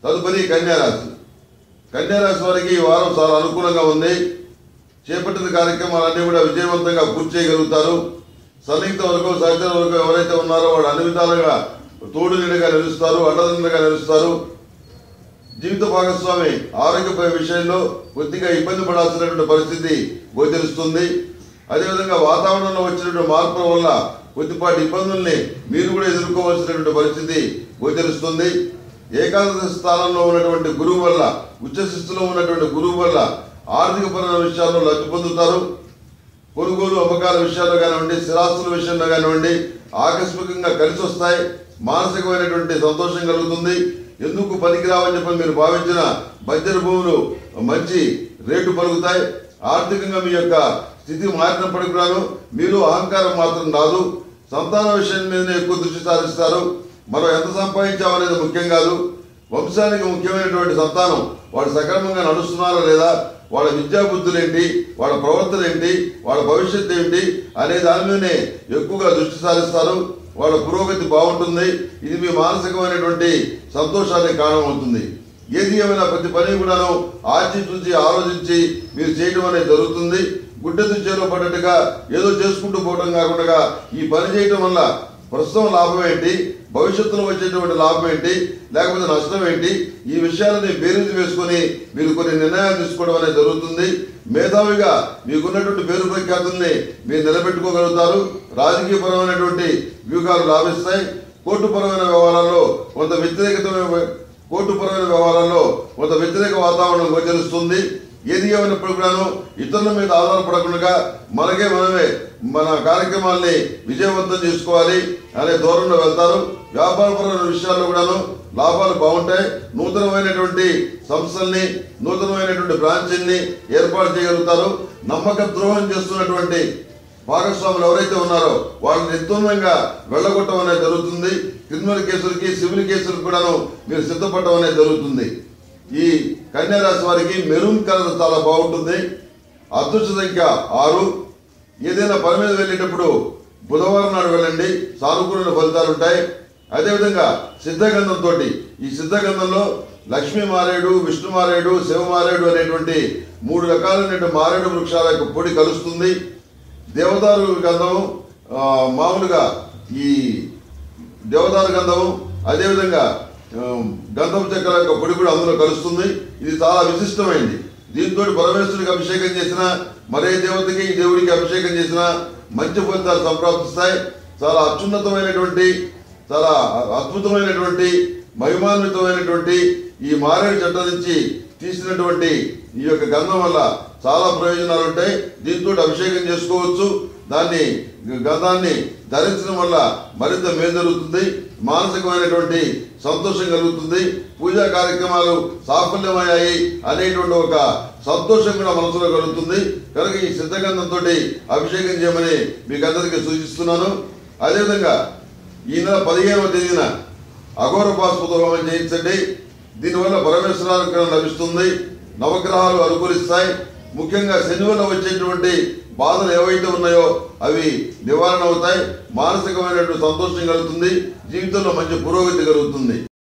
తదుపరి కన్యారాశి కన్యారాశి వారికి ఈ వారం చాలా అనుకూలంగా ఉంది చేపట్టిన కార్యక్రమాలన్నీ కూడా విజయవంతంగా పూర్తి చేయగలుగుతారు సన్నిహిత వర్గం సహచర వర్గం ఎవరైతే ఉన్నారో వాళ్ళు అన్ని విధాలుగా తోడు నీడగా నిలుస్తారు అండదండగా నిలుస్తారు జీవిత భాగస్వామి ఆరోగ్య విషయంలో కొద్దిగా ఇబ్బంది పడాల్సినటువంటి పరిస్థితి గోచరిస్తుంది అదేవిధంగా వాతావరణంలో వచ్చినటువంటి మార్పుల వల్ల కొద్దిపాటి ఇబ్బందుల్ని మీరు కూడా ఎదుర్కోవాల్సినటువంటి పరిస్థితి గోచరిస్తుంది ఏకాదశ స్థానంలో ఉన్నటువంటి గురువు వల్ల ఉచ్చ శిస్తులో ఉన్నటువంటి గురువు వల్ల ఆర్థిక పరమైన విషయాల్లో లబ్ధి పొందుతారు కొనుగోలు అమ్మకాల విషయాల్లో కానివ్వండి స్థిరాస్తుల విషయంలో కానివ్వండి ఆకస్మికంగా కలిసి వస్తాయి మానసికమైనటువంటి సంతోషం కలుగుతుంది ఎందుకు పనికిరావని చెప్పి మీరు భావించిన బడ్జెట్ భూములు మంచి రేటు పలుకుతాయి ఆర్థికంగా మీ యొక్క స్థితి మారినప్పటికీ కూడాను మీరు అహంకారం మాత్రం రాదు సంతాన విషయం మీదనే ఎక్కువ దృష్టి సారిస్తారు మనం ఎంత సంపాదించామనేది ముఖ్యం కాదు వంశానికి ముఖ్యమైనటువంటి సంతానం వాడు సక్రమంగా నడుస్తున్నారా లేదా వాళ్ళ విద్యా బుద్ధులు ఏంటి వాళ్ళ ప్రవర్తన ఏంటి వాళ్ళ భవిష్యత్తు ఏంటి అనే దాని మీదనే ఎక్కువగా దృష్టి సారిస్తారు వాళ్ళ పురోగతి బాగుంటుంది ఇది మీ మానసికమైనటువంటి సంతోషానికి కారణమవుతుంది ఏది ఏమైనా ప్రతి పని కూడాను ఆచితూచి ఆలోచించి మీరు చేయడం అనేది జరుగుతుంది గుడ్డెత్తు చేలో పడ్డట్టుగా ఏదో చేసుకుంటూ పోవడం కాకుండా ఈ పని చేయడం వల్ల ప్రస్తుతం లాభం ఏంటి భవిష్యత్తులో వచ్చేటువంటి లాభం ఏంటి లేకపోతే నష్టం ఏంటి ఈ విషయాలని బేరీజు వేసుకొని మీరు కొన్ని నిర్ణయాలు తీసుకోవడం అనేది జరుగుతుంది మేధావిగా మీకున్నటువంటి పేరు ప్రఖ్యాతుల్ని మీరు నిలబెట్టుకోగలుగుతారు రాజకీయపరమైనటువంటి వ్యూహాలు లాభిస్తాయి కోర్టుపరమైన వ్యవహారాల్లో కొంత వ్యతిరేకత కోర్టుపరమైన వ్యవహారాల్లో కొంత వ్యతిరేక వాతావరణం గోచరిస్తుంది ఏది ఏమైనప్పుడు కూడాను ఇతరుల మీద ఆధారపడకుండా మనకే మనమే మన కార్యక్రమాల్ని విజయవంతం చేసుకోవాలి అనే ధోరణిలో వెళ్తారు వ్యాపారపరమైన విషయాల్లో కూడాను లాభాలు బాగుంటాయి నూతనమైనటువంటి సంస్థల్ని నూతనమైనటువంటి బ్రాంచ్ని ఏర్పాటు చేయగలుగుతారు నమ్మక ద్రోహం చేస్తున్నటువంటి భాగస్వాములు ఎవరైతే ఉన్నారో వాళ్ళని నిర్దూలంగా వెళ్ళగొట్టడం అనేది జరుగుతుంది క్రిమినల్ కేసులకి సివిల్ కేసులకు కూడాను మీరు సిద్ధపడడం అనేది జరుగుతుంది ఈ కన్యా రాశి వారికి మెరూన్ కలర్ చాలా బాగుంటుంది అదృష్ట సంఖ్య ఆరు ఏదైనా పని మీద వెళ్ళేటప్పుడు బుధవారం నాడు వెళ్ళండి సానుకూల ఫలితాలు ఉంటాయి అదేవిధంగా సిద్ధగంధంతో ఈ సిద్ధగంధంలో లక్ష్మీ మారేడు విష్ణు మారేడు శివ మారేడు అనేటువంటి మూడు రకాలైనటువంటి మారేడు వృక్షాల యొక్క పొడి కలుస్తుంది దేవదారు గంధం ఆ, మామూలుగా ఈ దేవదారు గంధం అదేవిధంగా ఆ, గంధం చెక్కల యొక్క పొడి కూడా అందులో కలుస్తుంది ఇది చాలా విశిష్టమైంది దీంతో పరమేశ్వరుడికి అభిషేకం చేసిన మరే దేవతకి ఈ దేవుడికి అభిషేకం చేసిన మంచి ఫలితాలు సంప్రాప్తిస్తాయి చాలా అత్యున్నతమైనటువంటి చాలా అద్భుతమైనటువంటి మహిమాన్వితమైనటువంటి ఈ మారేడు చెట్ల నుంచి తీసినటువంటి ఈ యొక్క గంధం వల్ల చాలా ప్రయోజనాలు ఉంటాయి దీంతో అభిషేకం చేసుకోవచ్చు దాన్ని గంధాన్ని ధరించడం వల్ల మరింత మేలు జరుగుతుంది మానసికమైనటువంటి సంతోషం కలుగుతుంది పూజా కార్యక్రమాలు సాఫల్యమయ్యాయి అనేటువంటి ఒక సంతోషం కూడా మనసులో కలుగుతుంది కనుక ఈ సిద్ధగంధంతో అభిషేకం చేయమని మీకు అందరికీ సూచిస్తున్నాను అదేవిధంగా ఈ నెల పదిహేనవ తేదీన అఘోర పాశుపత హోమం చేయించండి దీనివల్ల పరమేశ్వరానుగ్రహం లభిస్తుంది నవగ్రహాలు అనుకూలిస్తాయి ముఖ్యంగా శని వల్ల వచ్చేటువంటి బాధలు ఏవైతే ఉన్నాయో అవి నివారణ అవుతాయి మానసికమైనటువంటి సంతోషం కలుగుతుంది జీవితంలో మంచి పురోగతి కలుగుతుంది